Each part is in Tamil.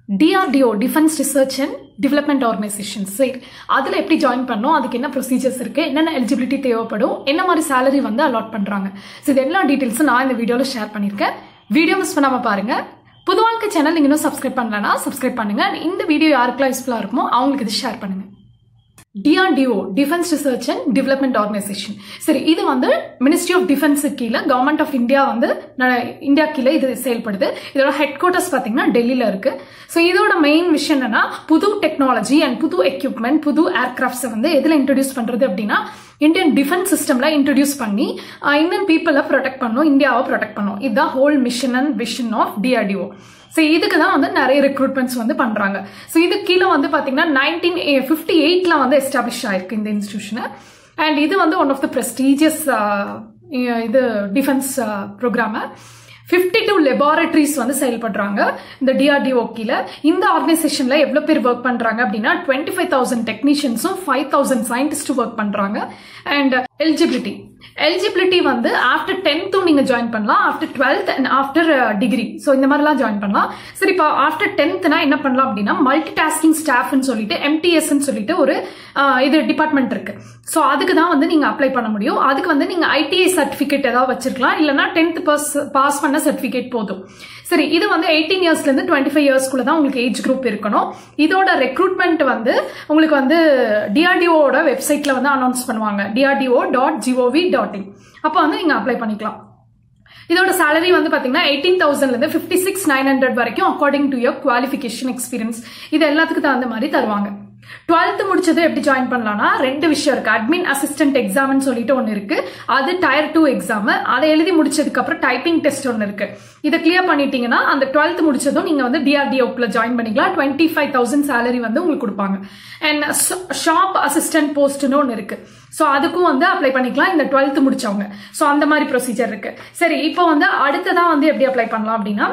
DRDO defence research and development organisation சரி அதில் எப்படி ஜாயின் பண்ணோம் அதுக்கு என்ன ப்ரொசீஜர்ஸ் இருக்குது என்னென்ன எலிஜிபிலிட்டி தேவைப்படும் என்ன மாதிரி சேலரி வந்து அலாட் பண்ணுறாங்க ஸோ இது எல்லா டீட்டெயில்ஸும் நான் இந்த வீடியோவில் ஷேர் பண்ணியிருக்கேன் வீடியோ மிஸ் பண்ணாமல் பாருங்கள் புது வாழ்க்கை சேனல் நீங்கள் இன்னும் சப்ஸ்கிரைப் பண்ணலன்னா சப்ஸ்கிரைப் பண்ணுங்கள் இந்த வீடியோ யாருக்கெல்லாம் யூஸ்ஃபுல்லாக இருக்குமோ அவங்களுக்கு இது ஷேர் பண்ணுங்கள் DRDO defence research and development organisation சரி இது வந்து மினிஸ்ட்ரி ஆஃப் டிஃபென்ஸ் கீழே கவர்மெண்ட் ஆஃப் இந்தியா வந்து இந்தியா கீழே இது செயல்படுது இதோட ஹெட் குவார்ட்டர்ஸ் பார்த்தீங்கன்னா டெல்லியில் இருக்கு ஸோ இதோட மெயின் விஷயம் என்னன்னா புது டெக்னாலஜி அண்ட் புது எக்யூப்மெண்ட் புது ஏர்கிராஃப்ட்ஸை வந்து எதில் இன்ட்ரடியூஸ் பண்றது அப்படின்னா இந்தியன் டிஃபென்ஸ் சிஸ்டம்ல இன்ட்ரடியூஸ் பண்ணி இந்தியன் பீப்புளை ப்ரொடெக்ட் பண்ணும் இந்தியாவை ப்ரொடெக்ட் பண்ணும் இதுதான் whole mission and vision of DRDO so இதுக்கு தான் வந்து நிறைய ரெக்ரூட்மெண்ட்ஸ் வந்து பண்றாங்க ஸோ இது கீழே வந்து பாத்தீங்கன்னா நைன்டீன் ஃபிஃப்டி எயிட்ல வந்து எஸ்டாப்ளிஷ் ஆயிருக்கு இந்த இன்ஸ்டிடியூஷனு அண்ட் இது வந்து ஒன் ஆஃப் த ப்ரெஸ்டீஜியஸ் இது டிஃபென்ஸ் ப்ரோக்ராம ஃபிஃப்டி டூ லெபார்டரிஸ் வந்து செயல்படுறாங்க இந்த டிஆர்டிஓ கீழே இந்த ஆர்கனைசேஷன்ல எவ்வளவு பேர் ஒர்க் பண்றாங்க அப்படின்னா டுவெண்ட்டி ஃபைவ் தௌசண்ட் டெக்னீஷியன்ஸும் ஃபைவ் தௌசண்ட் சயின்டிஸ்டும் ஒர்க் பண்றாங்க அண்ட் எலிஜிபிலிட்டி எலிஜிபிலிட்டி வந்து ஆஃப்டர் டென்த்தும் நீங்க ஜாயின் பண்ணலாம் after twelfth and after degree so இந்த மாதிரிலாம் ஜாயின் பண்ணலாம் சரி இப்போ ஆஃப்டர் டென்த்னா என்ன பண்ணலாம் அப்படின்னா மல்டி டாஸ்கிங் ஸ்டாஃப்னு சொல்லிட்டு எம்டிஎஸ்ன்னு சொல்லிட்டு ஒரு இது டிபார்ட்மெண்ட் இருக்கு ஸோ அதுக்கு தான் வந்து நீங்க அப்ளை பண்ண முடியும் அதுக்கு வந்து நீங்க ஐடிஐ சர்டிபிகேட் ஏதாவது வச்சிருக்கலாம் இல்லைன்னா டென்த் பாஸ் பாஸ் பண்ண சர்டிபிகேட் போதும் சரி இது வந்து எயிட்டீன் இயர்ஸ்ல இருந்து டுவெண்ட்டி ஃபைவ் இயர்ஸ்க்குள்ள தான் உங்களுக்கு ஏஜ் குரூப் இருக்கணும் இதோட ரெக்ரூட்மெண்ட் வந்து உங்களுக்கு வந்து டிஆர்டிஓட வெப்சைட்ல வந்து அனௌன்ஸ் பண்ணுவாங்க DRDO dot GOV dot in அப்போ வந்து நீங்க அப்ளை பண்ணிக்கலாம் இதோட சேலரி வந்து பாத்தீங்கன்னா எயிட்டீன் தௌசண்ட்ல இருந்து ஃபிஃப்டி சிக்ஸ் நைன் ஹண்ட்ரட் வரைக்கும் according to your qualification experience இது எல்லாத்துக்கும் தகுந்த மாதிரி தருவாங்க டுவெல்த் முடிச்சது எப்படி ஜாயின் பண்ணலாம்னா ரெண்டு விஷயம் இருக்கு அட்மின் அசிஸ்டன்ட் எக்ஸாம்னு சொல்லிட்டு ஒன்று இருக்கு அது டயர் டூ எக்ஸாம் அதை எழுதி முடிச்சதுக்கு அப்புறம் டைப்பிங் டெஸ்ட் ஒன்று இருக்கு இதை கிளியர் பண்ணிட்டீங்கன்னா அந்த டுவெல்த் முடிச்சதும் நீங்க வந்து டிஆர்டிஓக்குள்ள ஜாயின் பண்ணிக்கலாம் டுவெண்ட்டி ஃபைவ் தௌசண்ட் சேலரி வந்து உங்களுக்கு கொடுப்பாங்க அண்ட் ஷாப் அசிஸ்டன்ட் போஸ்ட்னு ஒன்று இருக்கு ஸோ அதுக்கும் வந்து அப்ளை பண்ணிக்கலாம் இந்த டுவெல்த் முடிச்சவங்க ஸோ அந்த மாதிரி ப்ரொசீஜர் இருக்கு சரி இப்போ வந்து அடுத்ததான் வந்து எப்படி அப்ளை பண்ணலாம் அப்படின்னா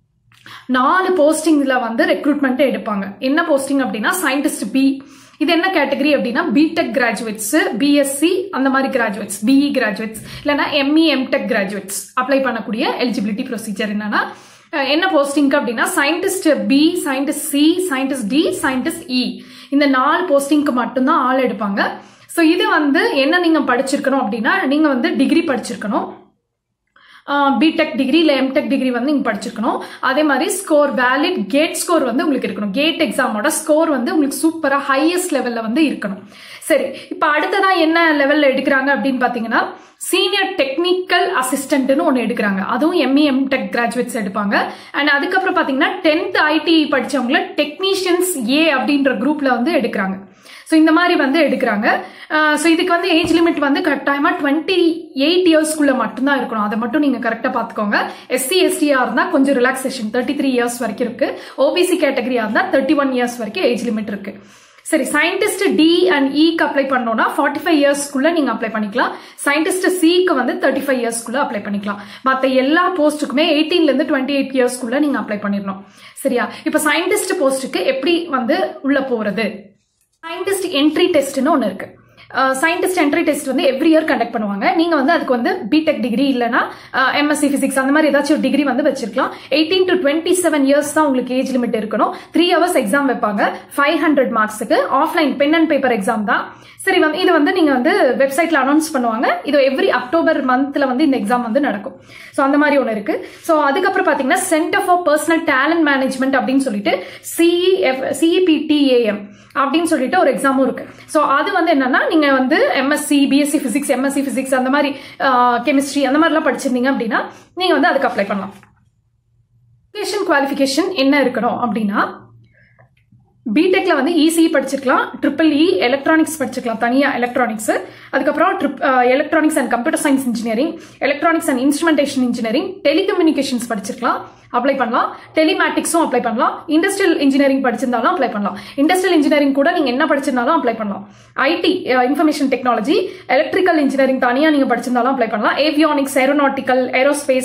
நாலு போஸ்டிங்ல வந்து ரெக்ரூட்மெண்ட் எடுப்பாங்க என்ன போஸ்டிங் அப்படின்னா சயின்டிஸ்ட் பி இது என்ன கேட்டகரி அப்படின்னா பிடெக் கிராஜுவேட்ஸ் பிஎஸ்சி அந்த மாதிரி கிராஜுவேட்ஸ் பிஇ கிராஜுவேட்ஸ் இல்லைன்னா எம்இ எம்டெக் கிராஜுவேட்ஸ் அப்ளை பண்ணக்கூடிய எலிஜிபிலிட்டி ப்ரொசீஜர் என்னன்னா என்ன போஸ்டிங் அப்படின்னா scientist B scientist C scientist D scientist E இந்த நாலு போஸ்டிங்க்கு மட்டும்தான் ஆள் எடுப்பாங்க ஸோ இது வந்து என்ன நீங்க படிச்சிருக்கணும் அப்படின்னா நீங்க வந்து டிகிரி படிச்சிருக்கணும் பிடெக் டிகிரி இல்லை எம்டெக் டிகிரி வந்து நீங்கள் படிச்சிருக்கணும் அதே மாதிரி ஸ்கோர் வேலிட் கேட் ஸ்கோர் வந்து உங்களுக்கு இருக்கணும் கேட் எக்ஸாமோட ஸ்கோர் வந்து உங்களுக்கு சூப்பராக ஹையஸ்ட் லெவலில் வந்து இருக்கணும் சரி இப்போ அடுத்ததான் என்ன லெவலில் எடுக்கிறாங்க அப்படின்னு பார்த்தீங்கன்னா சீனியர் டெக்னிக்கல் அசிஸ்டன்ட்னு ஒன்று எடுக்கிறாங்க அதுவும் எம்இ எம்டெக் கிராஜுவேட்ஸ் எடுப்பாங்க அண்ட் அதுக்கப்புறம் பார்த்தீங்கன்னா டென்த் ஐடி படித்தவங்கள டெக்னீஷியன்ஸ் ஏ அப்படின்ற குரூப்பில் வந்து எடுக்கிறாங்க ஸோ இந்த மாதிரி வந்து எடுக்கிறாங்க ஸோ இதுக்கு வந்து ஏஜ் லிமிட் வந்து கட்டாயமாக டுவெண்ட்டி எயிட் இயர்ஸ்க்குள்ள மட்டும்தான் இருக்கணும் அதை மட்டும் நீங்கள் கரெக்டாக பார்த்துக்கோங்க எஸ்சி எஸ்டியாக இருந்தால் கொஞ்சம் ரிலாக்ஸேஷன் தேர்ட்டி த்ரீ இயர்ஸ் வரைக்கும் இருக்கு ஓபிசி கேட்டகரியாக இருந்தால் தேர்ட்டி ஒன் இயர்ஸ் வரைக்கும் ஏஜ் லிமிட் இருக்கு சரி சயின்டிஸ்ட் டி அண்ட் இக்கு அப்ளை பண்ணோம்னா ஃபார்ட்டி ஃபைவ் இயர்ஸ்க்குள்ள நீங்க அப்ளை பண்ணிக்கலாம் சயின்டிஸ்ட் சிக்கு வந்து தேர்ட்டி ஃபைவ் இயர்ஸ்க்குள்ள அப்ளை பண்ணிக்கலாம் மற்ற எல்லா போஸ்ட்டுக்குமே எயிட்டீன்ல இருந்து டுவெண்ட்டி எயிட் இயர்ஸ்க்குள்ள நீங்க அப்ளை பண்ணிடணும் சரியா இப்போ சயின்டிஸ்ட் போஸ்ட்டுக்கு எப்படி வந்து உள்ள போறது சயின்டிஸ்ட் என்ட்ரி டெஸ்ட்னு ஒன்று இருக்கு சயின்டிஸ்ட் என்ட்ரி டெஸ்ட் வந்து எவ்ரி இயர் கண்டக்ட் பண்ணுவாங்க நீங்க வந்து அதுக்கு வந்து பிடெக் டிகிரி இல்லைனா எம்எஸ்சி பிசிக்ஸ் அந்த மாதிரி ஏதாச்சும் ஒரு டிகிரி வந்து வச்சிருக்கலாம் eighteen to twenty seven years தான் உங்களுக்கு ஏஜ் லிமிட் இருக்கணும் த்ரீ ஹவர்ஸ் எக்ஸாம் வைப்பாங்க ஃபைவ் ஹண்ட்ரட் மார்க்ஸுக்கு offline pen and paper exam தான் சரி வந்து இது வந்து நீங்க வந்து வெப்சைட்ல அனௌன்ஸ் பண்ணுவாங்க இது எவ்ரி அக்டோபர் மந்த்ல வந்து இந்த எக்ஸாம் வந்து நடக்கும் ஸோ அந்த மாதிரி ஒன்று இருக்கு ஸோ அதுக்கப்புறம் பாத்தீங்கன்னா centre for personnel talent management அப்படின்னு சொல்லிட்டு சிஇஎஃப் சிஇபிடிஏஎம் அப்படின்னு சொல்லிட்டு ஒரு எக்ஸாமும் இருக்கு ஸோ அது வந்து என்னன்னா நீங்க வந்து MSc BSc physics MSc physics அந்த மாதிரி கெமிஸ்ட்ரி அந்த மாதிரிலாம் படிச்சிருந்தீங்க அப்படின்னா நீங்க வந்து அதுக்கு அப்ளை பண்ணலாம் எஜுகேஷன் குவாலிஃபிகேஷன் என்ன இருக்கணும் அப்படின்னா பிடெக்ல வந்து இசி படிச்சிருக்கலாம் ட்ரிபிள் இ எலக்ட்ரானிக்ஸ் படிச்சிருக்கலாம் தனியா எலக்ட்ரானிக்ஸ் அதுக்கப்புறம் electronics and computer science engineering electronics and instrumentation engineering telecommunications படிச்சிருக்கலாம் அப்ளை பண்ணலாம் டெலிமேட்டிக்ஸும் அப்ளை பண்ணலாம் இண்டஸ்ட்ரியல் இன்ஜினியரிங் படிச்சிருந்தாலும் அப்ளை பண்ணலாம் இண்டஸ்ட்ரியல் இன்ஜினியரிங் கூட நீங்க என்ன படிச்சிருந்தாலும் அப்ளை பண்ணலாம் IT information technology electrical engineering தனியா நீங்க படிச்சிருந்தாலும் அப்ளை பண்ணலாம் avionics aeronautical aerospace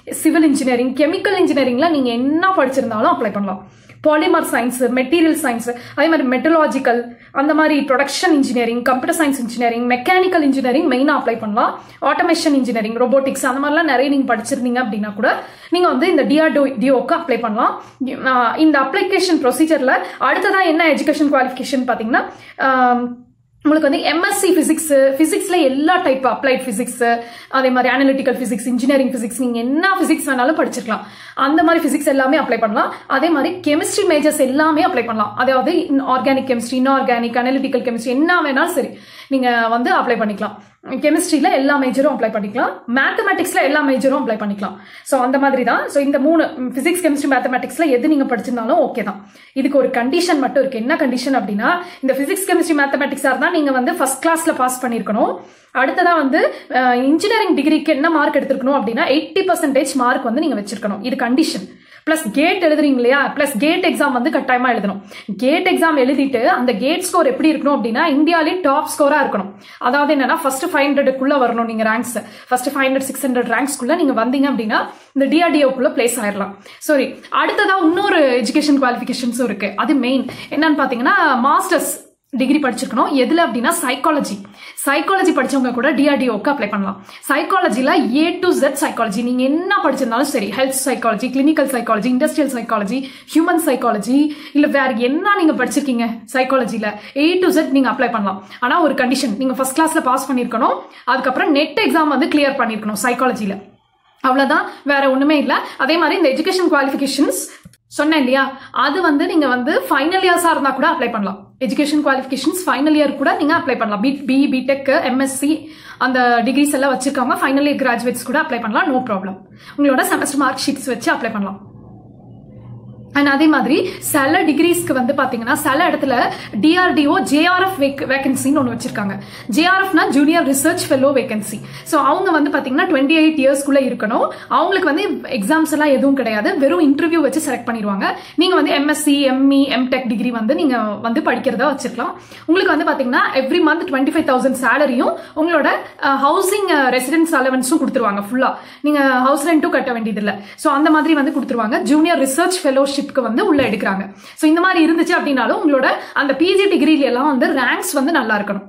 civil engineering chemical இன்ஜினியரிங்ல நீங்க என்ன படிச்சிருந்தாலும் அப்ளை பண்ணலாம் பாலிமர் சயின்ஸ் மெட்டீரியல் சயின்ஸ் அதே மாதிரி மெட்டலாஜிக்கல் அந்த மாதிரி production engineering computer science engineering mechanical engineering மெயினாக அப்ளை பண்ணலாம் ஆட்டோமேஷன் இன்ஜினியரிங் ரோபோட்டிக்ஸ் அந்த மாதிரிலாம் நிறைய நீங்கள் படிச்சிருந்தீங்க அப்படின்னா கூட நீங்கள் வந்து இந்த டிஆர்டோ டிஓக்கு அப்ளை பண்ணலாம் ஆஹ் இந்த அப்ளிகேஷன் ப்ரொசீஜரில் அடுத்ததாக என்ன எஜுகேஷன் குவாலிஃபிகேஷன் பார்த்தீங்கன்னா ஆஹ் உங்களுக்கு வந்து எம்எஸ்சி பிசிக்ஸ் பிசிக்ஸ்ல எல்லா டைப் அப்ளைட் பிசிக்ஸ் அதே மாதிரி அனலிட்டிக்கல் பிசிக்ஸ் இன்ஜினியரிங் பிசிக்ஸ் நீங்க என்ன பிசிக்ஸ் வேணாலும் படிச்சிருக்கலாம் அந்த மாதிரி பிசிக்ஸ் எல்லாமே அப்ளை பண்ணலாம் அதே மாதிரி கெமிஸ்ட்ரி மேஜர்ஸ் எல்லாமே அப்ளை பண்ணலாம் அதாவது organic chemistry inorganic analytical chemistry என்ன வேணாலும் சரி நீங்க வந்து அப்ளை பண்ணிக்கலாம் கெமிஸ்ட்ரியில எல்லா மேஜரும் அப்ளை பண்ணிக்கலாம் மேத்தமெட்டிக்ஸ்ல எல்லா மேஜரும் அப்ளை பண்ணிக்கலாம் ஸோ அந்த மாதிரி தான் ஸோ இந்த மூணு பிசிக்ஸ் கெமிஸ்ட்ரி மேத்தமெட்டிக்ஸ்ல எது நீங்க படிச்சிருந்தாலும் ஓகே தான் இதுக்கு ஒரு கண்டிஷன் மட்டும் இருக்கு என்ன கண்டிஷன் அப்படின்னா இந்த பிசிக்ஸ் கெமிஸ்ட்ரி மேத்தமெட்டிக்ஸா இருந்தா நீங்க வந்து ஃபர்ஸ்ட் கிளாஸ்ல பாஸ் பண்ணிருக்கணும் அடுத்ததா வந்து இன்ஜினியரிங் டிகிரிக்கு என்ன மார்க் எடுத்திருக்கணும் அப்படின்னா எயிட்டி பர்சன்டேஜ் மார்க் வந்து நீங்க வச்சிருக்கணும் இது கண்டிஷன் பிளஸ் கேட் எழுதுறீங்க இல்லையா பிளஸ் கேட் எக்ஸாம் வந்து கட்டாயமா எழுதணும் கேட் எக்ஸாம் எழுதிட்டு அந்த கேட் ஸ்கோர் எப்படி இருக்கணும் அப்படின்னா இந்தியாலே டாப் ஸ்கோரா இருக்கணும் அதாவது என்னன்னா ஃபர்ஸ்ட் ஃபைவ் ஹண்ட்ரடுக்குள்ள வரணும் நீங்க ranks first five hundred six hundred ரேங்க்ஸ்க்குள்ள நீங்க வந்தீங்க அப்படின்னா இந்த டிஆர்டிஓக்குள்ள பிளேஸ் ஆயிடலாம் சாரி அடுத்ததா இன்னொரு எஜுகேஷன் குவாலிஃபிகேஷன்ஸும் இருக்கு அது மெயின் என்னன்னு பாத்தீங்கன்னா மாஸ்டர்ஸ் டிகிரி படிச்சிருக்கணும் எதுல அப்படின்னா சைக்காலஜி சைக்காலஜி படிச்சவங்க கூட டிஆர்டிஓக்கு அப்ளை பண்ணலாம் சைக்காலஜில ஏ டு ஜெட் சைக்காலஜி நீங்க என்ன படிச்சிருந்தாலும் சரி health psychology clinical psychology industrial psychology human psychology இல்ல வேற என்ன நீங்க படிச்சிருக்கீங்க சைக்காலஜில ஏ டு ஜெட் நீங்க அப்ளை பண்ணலாம் ஆனா ஒரு கண்டிஷன் நீங்க ஃபர்ஸ்ட் கிளாஸ்ல பாஸ் பண்ணிருக்கணும் அதுக்கப்புறம் நெட் எக்ஸாம் வந்து கிளியர் பண்ணிருக்கணும் சைக்காலஜில அவ்வளவுதான் வேற ஒண்ணுமே இல்ல அதே மாதிரி இந்த எஜுகேஷன் குவாலிஃபிகேஷன்ஸ் சொன்னேன் இல்லையா அது வந்து நீங்க வந்து ஃபைனல் இயர்ஸா இருந்தா கூட அப்ளை பண்ணலாம் எஜுகேஷன் குவாலிஃபிகேஷன்ஸ் ஃபைனல் இயர் கூட நீங்க அப்ளை பண்ணலாம் பி பி பிடெக் எம்எஸ்சி அந்த டிகிரிஸ் எல்லாம் வச்சிருக்கவங்க ஃபைனல் இயர் கிராஜுவேட்ஸ் கூட அப்ளை பண்ணலாம் நோ ப்ராப்ளம் உங்களோட செமஸ்டர் மார்க் ஷீட்ஸ் வச்சு அப்ளை பண்ணலாம் அண்ட் அதே மாதிரி சில டிகிரிஸ்க்கு வந்து பாத்தீங்கன்னா சில இடத்துல டிஆர்டிஓ ஜேஆர்எஃப் வேகன்சின்னு ஒன்று வச்சிருக்காங்க ஜேஆர்எஃப்னா junior research fellow vacancy so அவங்க வந்து பாத்தீங்கன்னா டுவெண்ட்டி எயிட் இயர்ஸ்க்குள்ள இருக்கணும் அவங்களுக்கு வந்து எக்ஸாம்ஸ் எல்லாம் எதுவும் கிடையாது வெறும் இன்டர்வியூ வச்சு செலக்ட் பண்ணிடுவாங்க நீங்க வந்து எம்எஸ்சி எம்இ எம்டெக் டிகிரி வந்து நீங்க வந்து படிக்கிறதா வச்சிருக்கலாம் உங்களுக்கு வந்து பாத்தீங்கன்னா every month twenty five thousand சேலரியும் உங்களோட ஹவுசிங் ரெசிடென்ஸ் அலவன்ஸும் கொடுத்துருவாங்க ஃபுல்லா நீங்க ஹவுஸ் ரெண்ட்டும் கட்ட வேண்டியதில்லை ஸோ அந்த மாதிரி வந்து கொடுத்துருவாங்க ஜூனியர் ரிசர்ச் ஃபெலோஷிப் ஷிப்க்கு வந்து உள்ள எடுக்கிறாங்க ஸோ இந்த மாதிரி இருந்துச்சு அப்படின்னாலும் உங்களோட அந்த பிஜி டிகிரில எல்லாம் வந்து ரேங்க்ஸ் வந்து நல்லா இருக்கணும்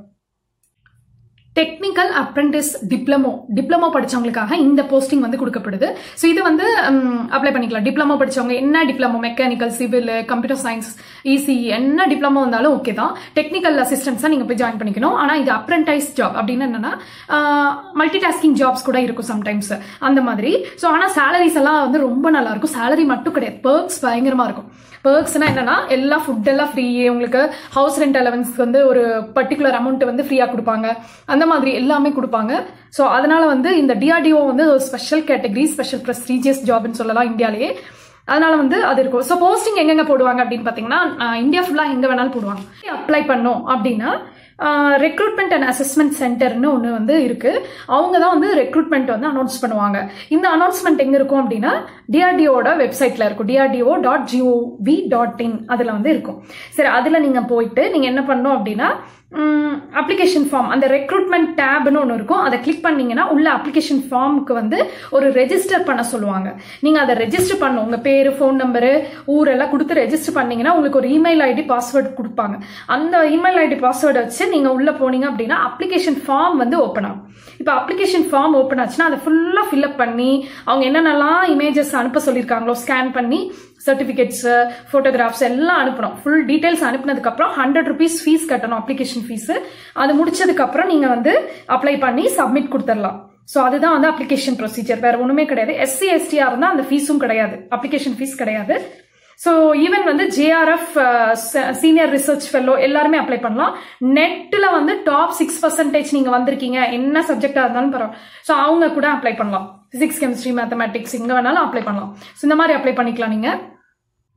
டெக்னிக்கல் அப்ரெண்டிஸ் டிப்ளமோ டிப்ளமோ படிச்சவங்களுக்காக இந்த போஸ்டிங் வந்து கொடுக்கப்படுது ஸோ இது வந்து அப்ளை பண்ணிக்கலாம் டிப்ளமோ படிச்சவங்க என்ன diploma mechanical civil computer science EC என்ன டிப்ளமோ வந்தாலும் ஓகே தான் டெக்னிக்கல் அசிஸ்டன்ஸாக நீங்கள் போய் ஜாயின் பண்ணிக்கணும் ஆனால் இது அப்ரெண்டைஸ் ஜாப் அப்படின்னு என்னன்னா மல்டி டாஸ்கிங் ஜாப்ஸ் கூட இருக்கும் சம்டைம்ஸ் அந்த மாதிரி ஸோ ஆனால் சேலரிஸ் எல்லாம் வந்து ரொம்ப நல்லா இருக்கும் சேலரி மட்டும் கிடையாது பர்க்ஸ் பயங்கரமா இருக்கும் பர்க்ஸ்னா என்னன்னா எல்லா ஃபுட் எல்லாம் ஃப்ரீ உங்களுக்கு ஹவுஸ் ரெண்ட் அலவன்ஸ் வந்து ஒரு பர்டிகுலர் அமௌண்ட் வந்து ஃப்ரீயா கொடுப்பாங்க அந்த மாதிரி எல்லாமே கொடுப்பாங்க ஸோ அதனால வந்து இந்த டிஆர்டிஓ வந்து ஒரு ஸ்பெஷல் கேட்டகரி ஸ்பெஷல் ப்ரெஸ்டீஜியஸ் ஜாப்னு சொல்லலாம் இந்தியாலேயே அதனால வந்து அது இருக்கும் ஸோ போஸ்டிங் எங்கெங்க போடுவாங்க அப்படின்னு பார்த்தீங்கன்னா இந்தியா ஃபுல்லாக எங்கே வேணாலும் போடுவாங்க அப்ளை பண்ணோம் அப்படின்னா ரெக்ரூட்மெண்ட் அண்ட் அசஸ்மெண்ட் சென்டர்னு ஒன்று வந்து இருக்கு அவங்க தான் வந்து ரெக்ரூட்மெண்ட் வந்து அனௌன்ஸ் பண்ணுவாங்க இந்த அனௌன்ஸ்மெண்ட் எங்க இருக்கும் அப்படின்னா டிஆர்டிஓட வெப்சைட்ல இருக்கும் DRDO dot GOV dot in அதில் வந்து இருக்கும் சரி அதில் நீங்கள் போயிட்டு நீங்கள் என்ன பண்ணணும் அப்படின்னா அப்ளிகேஷன் ஃபார்ம் அந்த ரெக்ரூட்மெண்ட் டேப்னு ஒன்று இருக்கும் அதை கிளிக் பண்ணீங்கன்னா உள்ள அப்ளிகேஷன் ஃபார்முக்கு வந்து ஒரு ரெஜிஸ்டர் பண்ண சொல்லுவாங்க நீங்கள் அதை ரெஜிஸ்டர் பண்ணணும் உங்கள் பேர் ஃபோன் நம்பரு ஊரெல்லாம் கொடுத்து ரெஜிஸ்டர் பண்ணீங்கன்னா உங்களுக்கு ஒரு இமெயில் ஐடி பாஸ்வேர்டு கொடுப்பாங்க அந்த இமெயில் ஐடி பாஸ்வேர்டை வச்சு நீங்கள் உள்ளே போனீங்க அப்படின்னா அப்ளிகேஷன் ஃபார்ம் வந்து ஓப்பன் ஆகும் இப்போ அப்ளிகேஷன் ஃபார்ம் ஓப்பன் ஆச்சுன்னா அதை ஃபுல்லாக ஃபில்அப் பண்ணி அவங்க என்னென்னலாம் இமேஜஸ் அனுப்ப சொல்லியிருக்காங்களோ ஸ்கேன் பண்ணி சர்டிஃபிகேட்ஸ் ஃபோட்டோகிராஃப்ஸ் எல்லாம் அனுப்பணும் ஃபுல் டீடைல்ஸ் அனுப்பினதுக்கப்புறம் ஹண்ட்ரட் ருபீஸ் ஃபீஸ் கட்டணும் அப்ளிகேஷன் ஃபீஸ் அது முடிச்சதுக்கப்புறம் நீங்கள் வந்து அப்ளை பண்ணி சப்மிட் கொடுத்துடலாம் ஸோ அதுதான் வந்து அப்ளிகேஷன் ப்ரொசீஜர் வேற ஒன்றுமே கிடையாது எஸ்சி எஸ்டிஆர் இருந்தால் அந்த ஃபீஸும் கிடையாது அப்ளிகேஷன் ஃபீஸ் கிடையாது ஸோ ஈவன் வந்து ஜேஆர்எஃப் சீனியர் ரிசர்ச் ஃபெல்லோ எல்லாருமே அப்ளை பண்ணலாம் நெட்டில் வந்து டாப் சிக்ஸ் பர்சன்டேஜ் நீங்கள் வந்திருக்கீங்க என்ன சப்ஜெக்டாக இருந்தாலும் பரவாயில்ல ஸோ அவங்க கூட அப்ளை பண்ணலாம் ஃபிசிக்ஸ் கெமிஸ்ட்ரி மேத்தமெட்டிக்ஸ் எங்கே வேணாலும் அப்ளை பண்ணலாம் ஸோ இந்த மாதிரி அப்ளை பண்ணிக்கலாம் நீங்கள்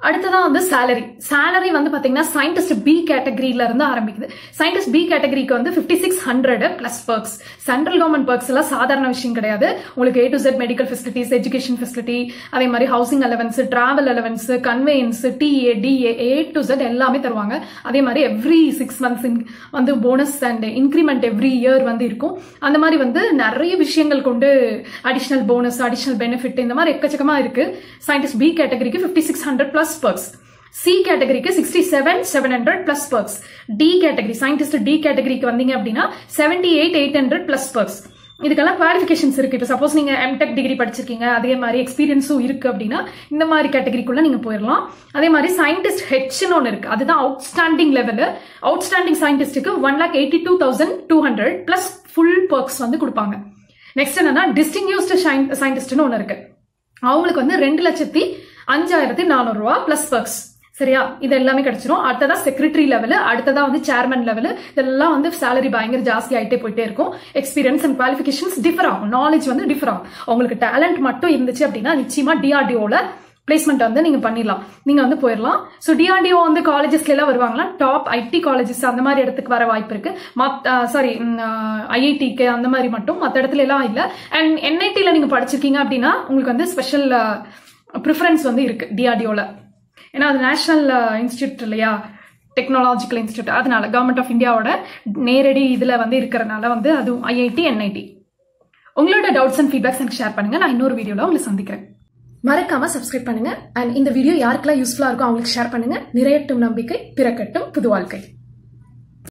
அடுத்ததான் வந்து சேலரி சேலரி வந்து பாத்தீங்கன்னா சயின்டிஸ்ட் பி கேட்டகரியில இருந்து ஆரம்பிக்குது சயின்டிஸ்ட் பி கேட்டகரிக்கு வந்து fifty six hundred plus perks central government perks எல்லாம் சாதாரண விஷயம் கிடையாது உங்களுக்கு A to Z medical facilities education facility அதே மாதிரி housing allowance travel allowance conveyance TA DA A to Z எல்லாமே தருவாங்க அதே மாதிரி எவ்ரி சிக்ஸ் மந்த்ஸ் வந்து bonus and increment every year வந்து இருக்கும் அந்த மாதிரி வந்து நிறைய விஷயங்கள் கொண்டு அடிஷனல் போனஸ் அடிஷனல் பெனிஃபிட் இந்த மாதிரி எக்கச்சக்கமா இருக்கு சயின்டிஸ்ட் பி கேட்டகரிக்கு fifty six hundred plus perks C கேட்டகரிக்கு sixty seven seven hundred plus perks D category scientist D கேட்டகரிக்கு வந்தீங்க அப்படின்னா seventy eight eight hundred plus perks இதுக்கெல்லாம் குவாலிஃபிகேஷன்ஸ் இருக்கு இப்போ சப்போஸ் நீங்க எம்டெக் டிகிரி படிச்சிருக்கீங்க அதே மாதிரி எக்ஸ்பீரியன்ஸும் இருக்கு அப்படின்னா இந்த மாதிரி கேட்டகரிக்குள்ள நீங்க போயிடலாம் அதே மாதிரி சயின்டிஸ்ட் ஹெச்னு ஒன்று இருக்கு அதுதான் அவுட்ஸ்டாண்டிங் லெவல் அவுட்ஸ்டாண்டிங் சயின்டிஸ்ட்டுக்கு one lakh eighty two thousand two hundred plus full perks வந்து கொடுப்பாங்க நெக்ஸ்ட் என்னன்னா டிஸ்டிங்யூஸ்டு சயின்டிஸ்ட்னு ஒன்று இருக்கு அவங்களுக்கு வந்து ரெண்டு லட்சத்தி அஞ்சாயிரத்தி நானூறு ரூபா பிளஸ் பர்க்ஸ் சரியா இது எல்லாமே கிடைச்சிரும் அடுத்ததா செக்ரட்டரி லெவல் அடுத்ததா வந்து சேர்மன் லெவல் இதெல்லாம் வந்து சேலரி பயங்கர ஜாஸ்தி ஆயிட்டே போயிட்டே இருக்கும் எக்ஸ்பீரியன்ஸ் அண்ட் குவாலிஃபிகேஷன்ஸ் டிஃபர் ஆகும் நாலேஜ் வந்து டிஃபர் ஆகும் உங்களுக்கு டேலண்ட் மட்டும் இருந்துச்சு அப்படின்னா நிச்சயமா டிஆர்டிஓல பிளேஸ்மெண்ட் வந்து நீங்க பண்ணிடலாம் நீங்க வந்து போயிடலாம் ஸோ டிஆர்டிஓ வந்து காலேஜஸ்ல எல்லாம் வருவாங்களா டாப் ஐடி காலேஜஸ் அந்த மாதிரி இடத்துக்கு வர வாய்ப்பு இருக்கு மத் சாரி ஐஐடிக்கு அந்த மாதிரி மட்டும் மற்ற இடத்துல எல்லாம் இல்லை அண்ட் என்ஐடியில் நீங்க படிச்சிருக்கீங்க அப்படின்னா உங்களுக்கு வந்து ஸ்பெஷல் ப்ரிஃபரன்ஸ் வந்து இருக்கு டிஆர்டிஓல ஏன்னா அது நேஷனல் இன்ஸ்டியூட் இல்லையா டெக்னாலஜிக்கல் இன்ஸ்டியூட் அதனால கவர்மெண்ட் ஆஃப் இந்தியாவோட நேரடி இதில் வந்து இருக்கிறனால வந்து அதுவும் ஐஐடி என்ஐடி உங்களோட டவுட்ஸ் அண்ட் ஃபீட்பேக்ஸ் எனக்கு ஷேர் பண்ணுங்க நான் இன்னொரு வீடியோவில் உங்களை சந்திக்கிறேன் மறக்காம சப்ஸ்கிரைப் பண்ணுங்க அண்ட் இந்த வீடியோ யாருக்கெல்லாம் யூஸ்ஃபுல்லா இருக்கோ அவங்களுக்கு ஷேர் பண்ணுங்க நிறையட்டும் நம்பிக்கை பிறக்கட்டும் புது வாழ்க்கை